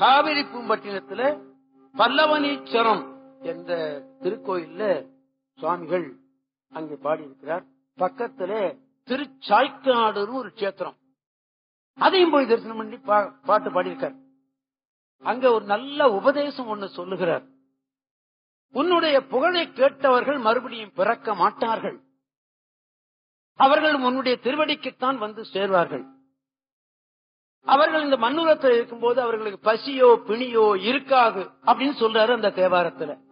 காவிரி பூம்பட்டினத்துல பல்லவனீச்சரம் என்ற திருக்கோயில்ல சுவாமிகள் அங்கே பாடியிருக்கிறார் பக்கத்துல திருச்சாய்க்காடுன்னு ஒரு கஷேத்திரம் அதையும் போய் தரிசனம் பண்ணி பா- பாட்டு பாடியிருக்கார் அங்க ஒரு நல்ல உபதேசம் ஒண்ணு சொல்லுகிறார் உன்னுடைய புகழை கேட்டவர்கள் மறுபடியும் பிறக்க மாட்டார்கள் அவர்கள் உன்னுடைய திருவடிக்குத்தான் வந்து சேர்வார்கள் அவர்கள் இந்த மண்ணுலத்தில் இருக்கும்போது அவர்களுக்கு பசியோ பிணியோ இருக்காது அப்படின்னு சொல்றாரு அந்த தேவாரத்துல